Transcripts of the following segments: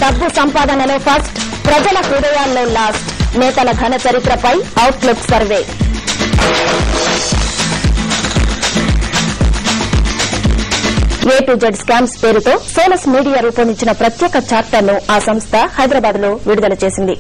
డబ్బు సంపాదనలో ఫస్ట్ ప్రజల హృదయాల్లో లాస్ట్ నేతల ఘన చరిత్రపై Outlook survey A to Z scams పేరుతో సోలస్ మీడియా రూపొందించిన ప్రత్యేక చార్టర్ ను ఆ సంస్థ హైదరాబాద్ లో విడుదల చేసింది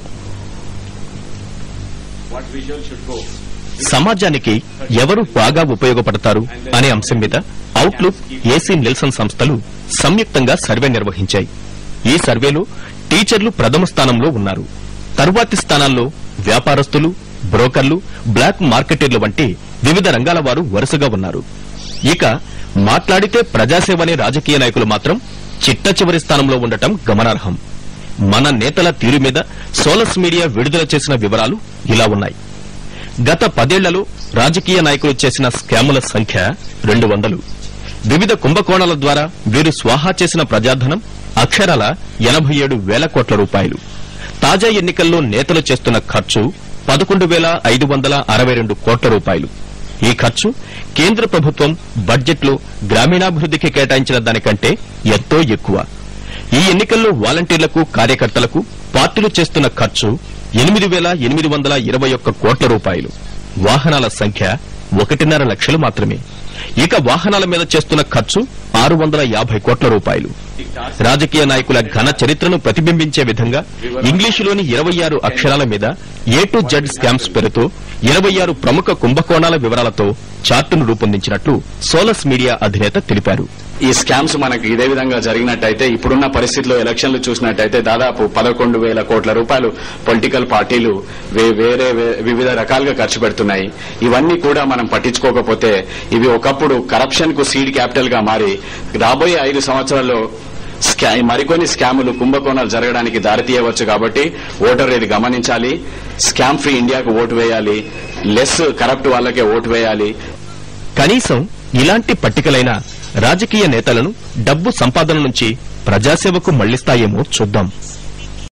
what visual should go. సమాజానికి ఎవరు బాగా ఉపయోగపడతారు అనే అంశం మీద అవుట్లుక్ ఏసీ నిల్సన్ సంస్థలు సంయుక్తంగా సర్వే నిర్వహించాయి ఈ సర్వేలో టీచర్లు ప్రథమ స్థానంలో ఉన్నారు తరువాతి స్థానాల్లో వ్యాపారస్తులు బ్రోకర్లు బ్లాక్ మార్కెటర్లు వంటి వివిధ రంగాల వారు వరుసగా ఉన్నారు ఇక మాట్లాడితే ప్రజాసేవనే రాజకీయ నాయకులు మాత్రం చిట్ట చివరి స్థానంలో ఉండటం గమనార్హం మన నేతల తీరు మీద సోలస్ మీడియా విడుదల చేసిన వివరాలు ఇలా ఉన్నాయి గత పదేళ్లలో రాజకీయ నాయకులు చేసిన స్కాముల సంఖ్య రెండు వందలు వివిధ కుంభకోణాల ద్వారా వీరు స్వాహా చేసిన ప్రజాధనం అక్షరాల ఎనభై ఏడు వేల కోట్ల రూపాయలు తాజా ఎన్నికల్లో నేతలు చేస్తున్న ఖర్చు పదకొండు వేల ఐదు వందల అరవై రెండు కోట్ల రూపాయలు ఈ ఖర్చు కేంద్ర ప్రభుత్వం బడ్జెట్లో గ్రామీణాభివృద్ధికి కేటాయించిన దానికంటే ఎంతో ఎక్కువ ఈ ఎన్నికల్లో వాలంటీర్లకు కార్యకర్తలకు పార్టీలు చేస్తున్న ఖర్చు ఎనిమిది వేల ఎనిమిది వందల ఇరవై ఒక్క కోట్ల రూపాయలు వాహనాల సంఖ్య ఒకటిన్నర లక్షలు మాత్రమే ఇక వాహనాల మీద చేస్తున్న ఖర్చు ఆరు వందల యాభై కోట్ల రూపాయలు రాజకీయ నాయకుల ఘన చరిత్రను ప్రతిబింబించే విధంగా ఇంగ్లీషులోని ఇరవై ఆరు అక్షరాల మీద ఏ టు జెడ్ స్కామ్స్ పేరుతో ఇరవై ఆరు ప్రముఖ కుంభకోణాల వివరాలతో చార్టును రూపొందించినట్లు సోలస్ మీడియా అధినేత తెలిపారు ఈ స్కామ్స్ మనకి ఇదే విధంగా జరిగినట్టయితే ఇప్పుడున్న పరిస్థితిలో ఎలక్షన్లు చూసినట్టయితే దాదాపు పదకొండు వేల కోట్ల రూపాయలు పొలిటికల్ పార్టీలు వే- వేరే వే- వివిధ రకాలుగా ఖర్చు పెడుతున్నాయి ఇవన్నీ కూడా మనం పట్టించుకోకపోతే ఇవి ఒకప్పుడు కరప్షన్ కు సీడ్ క్యాపిటల్ గా మారి రాబోయే ఐదు సంవత్సరాల్లో స్కా- మరికొన్ని స్కాములు కుంభకోణాలు జరగడానికి దారితీయవచ్చు కాబట్టి ఓటర్ ఇది గమనించాలి స్కామ్ ఫ్రీ ఇండియాకు ఓటు వేయాలి లెస్ కరప్ట్ వాళ్ళకే ఓటు వేయాలి కనీసం ఇలాంటి పట్టికలైన రాజకీయ నేతలను డబ్బు సంపాదన నుంచి ప్రజాసేవకు మళ్లిస్తాయేమో చూద్దాం